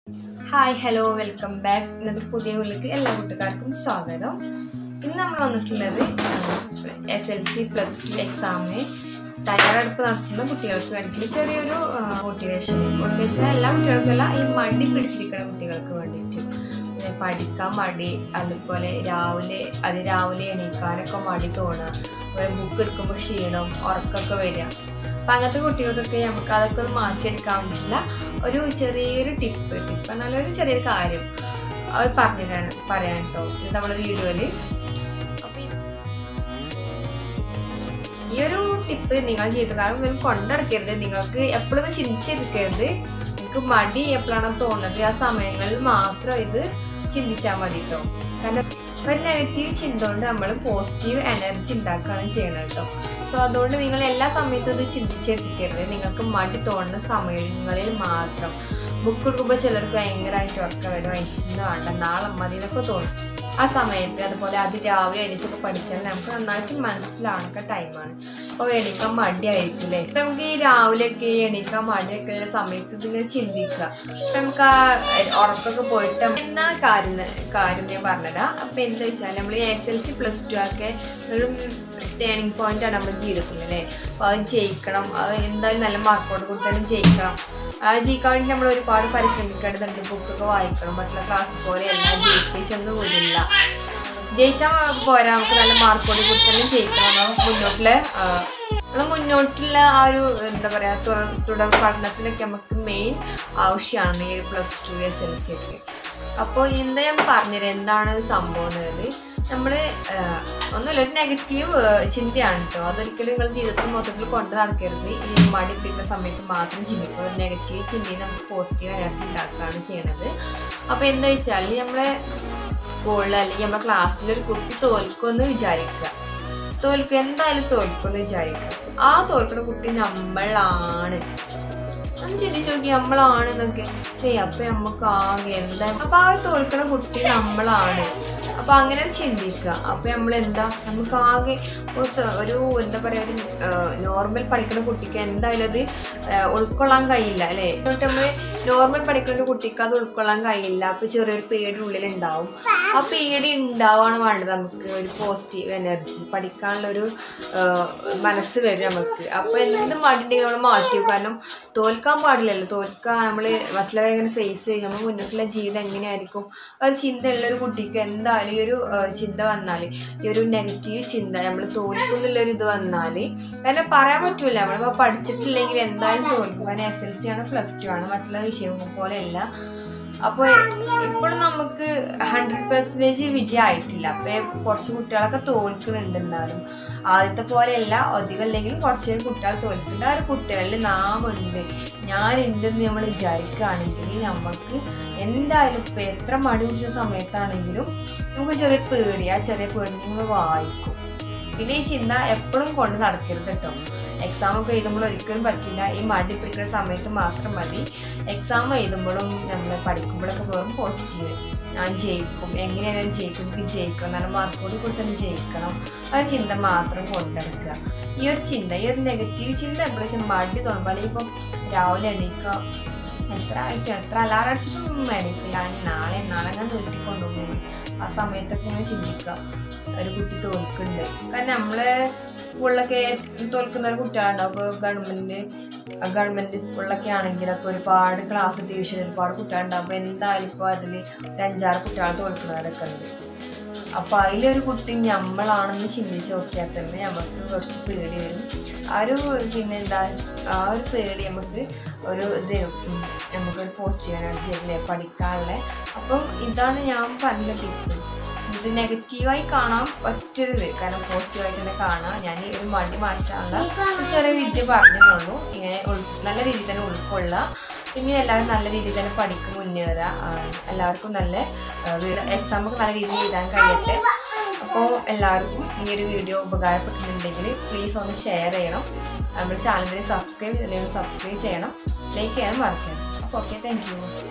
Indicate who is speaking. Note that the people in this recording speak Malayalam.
Speaker 1: ഹായ് ഹലോ വെൽക്കം ബാക്ക് ഇന്നത്തെ പുതിയ ഉള്ളിലേക്ക് എല്ലാ കൂട്ടുകാർക്കും സ്വാഗതം ഇന്ന് നമ്മൾ വന്നിട്ടുള്ളത് S L C plus two എക്സാമിന് തയ്യാറെടുപ്പ് നടത്തുന്ന കുട്ടികൾക്ക് വേണ്ടിയിട്ട് ചെറിയൊരു മോട്ടിവേഷൻ മോട്ടിവേഷൻ എല്ലാ കുട്ടികൾക്കല്ല ഈ മടി പിടിച്ചിരിക്കുന്ന കുട്ടികൾക്ക് വേണ്ടിയിട്ട് പിന്നെ പഠിക്കാൻ മടി അതുപോലെ രാവിലെ അത് രാവിലെ എണീക്കാനൊക്കെ മടി തോന്നുക അതുപോലെ ബുക്ക് എടുക്കുമ്പോൾ ക്ഷീണം ഉറക്കമൊക്കെ വരിക അപ്പം അങ്ങനത്തെ കുട്ടികൾക്കൊക്കെ നമുക്ക് അതൊക്കെ ഒന്ന് മാറ്റിയെടുക്കാൻ പറ്റില്ല ഒരു ചെറിയൊരു ടിപ്പ് ടിപ്പ് എന്നാൽ ഒരു ചെറിയൊരു കാര്യം അത് പറഞ്ഞു തരാൻ പറയാൻ കേട്ടോ ഇത് നമ്മുടെ വീഡിയോയിൽ അപ്പം ഈ ഒരു ടിപ്പ് നിങ്ങൾ ജീവിതകാലം നിങ്ങൾ കൊണ്ടടക്കരുത് നിങ്ങൾക്ക് എപ്പോഴും ചിന്തിച്ചിരിക്കരുത് നിങ്ങൾക്ക് മടി എപ്പോഴാണോ തോന്നുന്നത് ആ സമയങ്ങളിൽ മാത്രം ഇത് ചിന്തിച്ചാൽ മതി കേട്ടോ കാരണം ഒരു നെഗറ്റീവ് ചിന്ത കൊണ്ട് നമ്മൾ പോസിറ്റീവ് എനർജി ഉണ്ടാക്കുകയാണ് ചെയ്യണത് കേട്ടോ സോ അതുകൊണ്ട് നിങ്ങൾ എല്ലാ സമയത്തും ഇത് ചിന്തിച്ചെത്തിക്കരുത് നിങ്ങൾക്ക് മടി തോന്നുന്ന സമയങ്ങളിൽ മാത്രം ബുക്ക് എടുക്കുമ്പോൾ ചിലർക്ക് ഭയങ്കരമായിട്ട് ഉറക്കം വരും വിശന്ന് വേണ്ട നാളെ മതി എന്നൊക്കെ തോന്നും ആ സമയത്ത് അതുപോലെ അത് രാവിലെ എണീച്ചൊക്കെ പഠിച്ചാൽ നമുക്ക് നന്നായിട്ട് മനസ്സിലാണൊക്കെ ടൈമാണ് അപ്പോൾ എണീക്കാൻ മടിയായിരിക്കും അല്ലേ ഇപ്പം നമുക്ക് ഈ രാവിലെയൊക്കെ എണീക്കാൻ മടിയൊക്കെ ഉള്ള സമയത്ത് ഇതിങ്ങനെ ചിന്തിക്കുക അപ്പം നമുക്ക് ആ ഉറക്കൊക്കെ പോയിട്ട് എന്നാ കാര്യം കാര്യം ഞാൻ പറഞ്ഞതാ അപ്പം എന്താ വെച്ചാൽ നമ്മൾ S L C plus two ഒക്കെ ഒരു ടേണിംഗ് പോയിന്റ് ആണ് നമ്മുടെ ജീവിതത്തിൽ അല്ലേ അപ്പോൾ അത് ജയിക്കണം അത് എന്തായാലും നല്ല മാർക്കോട് കൊടുത്താലും ജയിക്കണം അത് ജയിക്കാൻ വേണ്ടി നമ്മൾ ഒരുപാട് പരിശ്രമിക്കേണ്ടതുണ്ട് ബുക്കൊക്കെ വായിക്കണം മറ്റുള്ള ക്ലാസ് പോലെ എല്ലാം ജയിപ്പിച്ചൊന്നും വരില്ല ജയിച്ചാൽ പോരാ നമുക്ക് നല്ല മാർക്കോട് കൊടുത്താലും ജയിക്കണം നമ്മൾ മുന്നോട്ടുള്ള നമ്മൾ മുന്നോട്ടുള്ള ആ ഒരു എന്താ പറയുക തുടർ തുടർ പഠനത്തിനൊക്കെ നമുക്ക് മെയിൻ ആവശ്യമാണ് ഈ ഒരു plus two S L C ഒക്കെ അപ്പോൾ എന്താ ഞാൻ പറഞ്ഞുതരാം എന്താണ് സംഭവം എന്നുള്ളത് നമ്മൾ ഒന്നുമില്ല ഒരു നെഗറ്റീവ് ചിന്തയാണ് കേട്ടോ അതൊരിക്കലും നിങ്ങൾ ജീവിതത്തിൽ മൊത്തത്തിൽ കൊണ്ട് നടക്കരുത് ഈ മടി പിടിക്കുന്ന സമയത്ത് മാത്രം ചിന്തിക്കുക ഒരു നെഗറ്റീവ് ചിന്തയിൽ നമുക്ക് പോസിറ്റീവ് എനർജി ഉണ്ടാക്കുകയാണ് ചെയ്യണത് അപ്പോൾ എന്താ വെച്ചാൽ നമ്മളെ സ്കൂളിൽ അല്ലെങ്കിൽ നമ്മുടെ ക്ലാസ്സിൽ ഒരു കുട്ടി തോൽക്കുമെന്ന് വിചാരിക്കുക തോൽക്കും എന്തായാലും തോൽക്കുമെന്ന് വിചാരിക്കുക ആ തോൽക്കുന്ന കുട്ടി നമ്മളാണ് ഒന്ന് ചിന്തിച്ചു നോക്കി നമ്മളാണെന്നൊക്കെ ഏയ് അപ്പൊ നമുക്ക് ആകെ എന്താ അപ്പൊ ആ തോൽക്കുന്ന കുട്ടി നമ്മളാണ് അപ്പൊ അങ്ങനെ ചിന്തിക്കുക അപ്പൊ നമ്മൾ എന്താ നമുക്ക് ആകെ ഒരു എന്താ പറയാ ഒരു നോർമൽ പഠിക്കുന്ന കുട്ടിക്ക് എന്തായാലും അത് ഉൾക്കൊള്ളാൻ കഴിയില്ല അല്ലേ എന്നിട്ട് നമ്മൾ നോർമൽ പഠിക്കുന്ന ഒരു കുട്ടിക്ക് അത് ഉൾക്കൊള്ളാൻ കഴിയില്ല അപ്പൊ ചെറിയൊരു പേടി ഉള്ളിൽ ഉണ്ടാവും ആ പേടി ഉണ്ടാവാണ് വേണ്ടത് നമുക്ക് ഒരു പോസിറ്റീവ് എനർജി പഠിക്കാനുള്ള ഒരു മനസ്സ് വരും നമുക്ക് അപ്പൊ എന്ത് മടിയുണ്ടെങ്കിൽ നമ്മൾ മാറ്റി കാരണം തോൽക്കാൻ പാടില്ലല്ലോ തോൽക്കാൻ നമ്മൾ മറ്റുള്ളവരെ ഇങ്ങനെ ഫേസ് ചെയ്യും നമ്മൾ മുന്നോട്ടുള്ള ജീവിതം എങ്ങനെയായിരിക്കും ഒരു ചിന്തയുള്ള ഒരു കുട്ടിക്ക് എന്തായാലും ഈ ഒരു ചിന്ത വന്നാൽ ഈ ഒരു നെഗറ്റീവ് ചിന്ത നമ്മൾ തോൽക്കും എന്നുള്ളൊരു ഇത് വന്നാൽ കാരണം പറയാൻ പറ്റൂല നമ്മളിപ്പോൾ പഠിച്ചിട്ടില്ലെങ്കിൽ എന്തായാലും തോൽക്കും കാരണം എസ് എൽ സി ആണ് പ്ലസ് ടു ആണ് മറ്റുള്ള വിഷയങ്ങൾ പോലെയല്ല അപ്പോൾ ഇപ്പോഴും നമുക്ക് ഹൺഡ്രഡ് പെർസെൻറ്റേജ് വിജയം ആയിട്ടില്ല അപ്പോൾ കുറച്ച് കുട്ടികളൊക്കെ തോൽക്കുന്നുണ്ട് എന്നാലും ആദ്യത്തെ പോലെയല്ല അധികം അല്ലെങ്കിലും കുറച്ച് കുട്ടികൾ തോൽക്കുന്നുണ്ട് ആ ഒരു കുട്ടികളിൽ നാം ഉണ്ട് ഞാനുണ്ടെന്ന് നമ്മൾ വിചാരിക്കുകയാണെങ്കിൽ നമുക്ക് എന്തായാലും ഇപ്പോൾ എത്ര മടി പിടിച്ച സമയത്താണെങ്കിലും നമുക്ക് ചെറിയ പേടി ആ ചെറിയ പേടി നമ്മൾ വായിക്കും പിന്നെ ഈ ചിന്ത എപ്പോഴും കൊണ്ട് നടക്കരുത് കേട്ടോ എക്സാം ഒക്കെ എഴുതുമ്പോൾ ഒരിക്കലും പറ്റില്ല ഈ മടി പിടിക്കുന്ന സമയത്ത് മാത്രം മതി എക്സാം എഴുതുമ്പോഴും നമ്മൾ പഠിക്കുമ്പോഴൊക്കെ വെറും പോസിറ്റീവ് ഞാൻ ജയിക്കും എങ്ങനെയാണ് ജയിക്കും എനിക്ക് ജയിക്കണം നല്ല മാർക്കോട് കൊടുത്തന്നെ ജയിക്കണം ആ ചിന്ത മാത്രം കൊണ്ടെടുക്കുക ഈ ഒരു ചിന്ത ഈ ഒരു നെഗറ്റീവ് ചിന്ത എപ്പോഴും വെച്ചാൽ മടി തോന്നുമ്പോൾ അല്ലെങ്കിൽ ഇപ്പം രാവിലെ എണീക്കുക എത്ര ആയിട്ടും എത്ര അലാറം അടിച്ചിട്ടൊന്നും എണീക്കില്ല നാളെ നാളെ ഞാൻ നിർത്തിക്കൊണ്ടുപോകും ആ സമയത്തൊക്കെ ഇങ്ങനെ ചിന്തിക്കുക ഒരു കുട്ടി തോൽക്കുന്നുണ്ട് കാരണം നമ്മളെ സ്കൂളിലൊക്കെ തോൽക്കുന്ന ഒരു കുട്ടികളുണ്ടാവും ഇപ്പോൾ ഗവൺമെൻറ് ഗവൺമെൻറ് സ്കൂളിലൊക്കെ ആണെങ്കിലൊക്കെ ഒരുപാട് ക്ലാസ് ഡിവിഷൻ ഒരുപാട് കുട്ടികളുണ്ടാവും അപ്പോൾ എന്തായാലും ഇപ്പോൾ അതിൽ ഒരു അഞ്ചാറ് കുട്ടികൾ തോൽക്കുന്നവരൊക്കെ ഉണ്ട് അപ്പോൾ അതിലൊരു കുട്ടി നമ്മളാണെന്ന് ചിന്തിച്ച് നോക്കിയാൽ തന്നെ നമുക്ക് കുറച്ച് പേടി വരും ആ ഒരു പിന്നെ എന്താ ആ ഒരു പേടി നമുക്ക് ഒരു ഇത് നമുക്കൊരു പോസിറ്റീവ് എനർജി അല്ലേ പഠിക്കാനുള്ള അപ്പം ഇതാണ് ഞാൻ പറഞ്ഞ ടിപ്പ് ഇത് നെഗറ്റീവായി കാണാൻ പറ്റരുത് കാരണം പോസിറ്റീവായിട്ട് തന്നെ കാണാം ഞാൻ ഈ ഒരു മടി മാറ്റാനുള്ള ചെറിയ വിദ്യ പറഞ്ഞുള്ളൂ ഇങ്ങനെ നല്ല രീതിയിൽ തന്നെ ഉൾക്കൊള്ളുക പിന്നെ എല്ലാവരും നല്ല രീതിയിൽ തന്നെ പഠിക്കും മുന്നേറുക എല്ലാവർക്കും നല്ല എക്സാം ഒക്കെ നല്ല രീതിയിൽ എഴുതാൻ കഴിയട്ടെ അപ്പോൾ എല്ലാവർക്കും ഈ ഒരു വീഡിയോ ഉപകാരപ്പെട്ടിട്ടുണ്ടെങ്കിൽ പ്ലീസ് ഒന്ന് ഷെയർ ചെയ്യണം നമ്മുടെ ചാനലിൽ സബ്സ്ക്രൈബ് ചെയ്തില്ലെങ്കിൽ സബ്സ്ക്രൈബ് ചെയ്യണം ലൈക്ക് ചെയ്യാൻ മറക്കരുത് അപ്പോൾ ഓക്കെ താങ്ക് യു